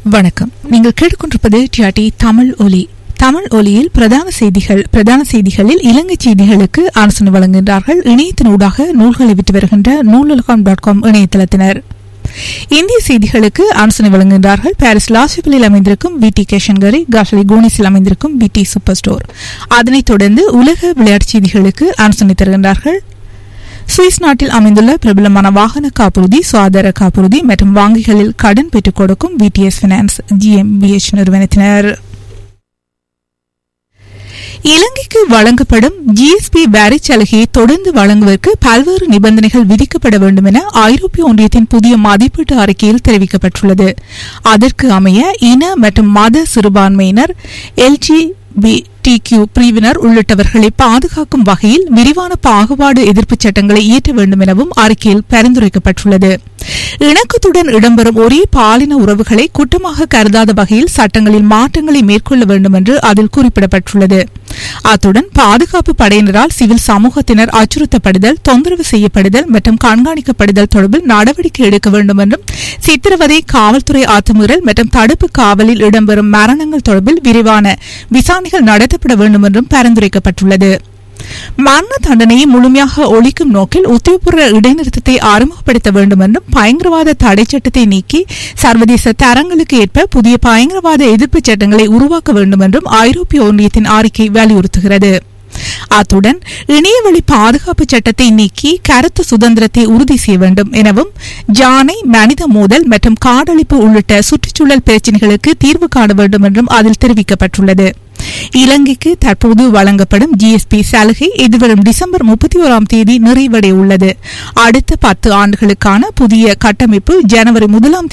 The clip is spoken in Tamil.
வணக்கம் நீங்கள் கேட்டுக்கொண்டிருப்பது டிஆர்டி தமிழ் ஒலி தமிழ் ஒலியில் பிரதான செய்திகள் பிரதான செய்திகளில் இலங்கை செய்திகளுக்கு ஆலோசனை வழங்குகின்றார்கள் இணையத்தினூடாக நூல்களை விட்டு வருகின்ற நூலுலகம் டாட் காம் இணையதளத்தினர் இந்திய செய்திகளுக்கு ஆலோசனை வழங்குகின்றார்கள் பாரிஸ் லாசிபிளில் அமைந்திருக்கும் வி டி கேஷன்கரி காஷலி கோனிஸில் அமைந்திருக்கும் வி டி சூப்பர் ஸ்டோர் அதனைத் தொடர்ந்து உலக விளையாட்டுச் செய்திகளுக்கு ஆலோசனை தருகின்றார்கள் சுவிஸ் நாட்டில் அமைந்துள்ள பிரபலமான வாகன காப்புறுதி சுகாதார காப்புறுதி மற்றும் வங்கிகளில் கடன் பெற்றுக் கொடுக்கும் விடிஎஸ் பினான்ஸ் ஜிஎம்பிஎச் நிறுவனத்தினர் இலங்கைக்கு வழங்கப்படும் ஜிஎஸ்பி வரி சலுகையை தொடர்ந்து வழங்குவதற்கு பல்வேறு நிபந்தனைகள் விதிக்கப்பட வேண்டும் என ஐரோப்பிய ஒன்றியத்தின் புதிய மதிப்பீட்டு அறிக்கையில் தெரிவிக்கப்பட்டுள்ளது அதற்கு அமைய இன மற்றும் மத சிறுபான்மையினர் எல்ஜி டிக்யூ பிரிவினர் உள்ளிட்டவர்களை பாதுகாக்கும் வகையில் விரிவான பாகுபாடு எதிர்ப்பு சட்டங்களை இயற்ற வேண்டும் எனவும் அறிக்கையில் பரிந்துரைக்கப்பட்டுள்ளது இணக்கத்துடன் இடம்பெறும் ஒரே பாலின உறவுகளை குற்றமாக கருதாத வகையில் சட்டங்களில் மாற்றங்களை மேற்கொள்ள வேண்டும் என்று அதில் குறிப்பிடப்பட்டுள்ளது அத்துடன் பாதுகாப்பு படையினரால் சிவில் சமூகத்தினர் அச்சுறுத்தப்படுதல் தொந்தரவு செய்யப்படுதல் மற்றும் கண்காணிக்கப்படுதல் தொடர்பில் நடவடிக்கை எடுக்க வேண்டும் என்றும் சித்திரவதை காவல்துறை அத்துமீறல் மற்றும் தடுப்பு காவலில் இடம்பெறும் மரணங்கள் தொடர்பில் விரிவான விசாரணைகள் நடத்தப்பட வேண்டும் என்றும் பரிந்துரைக்கப்பட்டுள்ளது மரண தண்டனையை முழுமையாக ஒழிக்கும் நோக்கில் உத்தியோகபூர்வ இடைநிறுத்தத்தை அறிமுகப்படுத்த வேண்டும் என்றும் பயங்கரவாத தடை சட்டத்தை நீக்கி சர்வதேச தரங்களுக்கு ஏற்ப புதிய பயங்கரவாத எதிர்ப்பு சட்டங்களை உருவாக்க வேண்டும் என்றும் ஐரோப்பிய ஒன்றியத்தின் அறிக்கை வலியுறுத்துகிறது அத்துடன் இணையவழி பாதுகாப்பு சட்டத்தை நீக்கி கருத்து சுதந்திரத்தை உறுதி செய்ய வேண்டும் எனவும் ஜானை மனித மோதல் மற்றும் காடழிப்பு உள்ளிட்ட சுற்றுச்சூழல் பிரச்சினைகளுக்கு தீர்வு காண வேண்டும் என்றும் அதில் தெரிவிக்கப்பட்டுள்ளது இலங்கைக்கு தற்போது வழங்கப்படும் ஜிஎஸ்பி சலுகை எதிர்வரும் டிசம்பர் முப்பத்தி ஓராம் தேதி நிறைவடைய உள்ளது அடுத்த பத்து ஆண்டுகளுக்கான புதிய கட்டமைப்பு ஜனவரி முதலாம்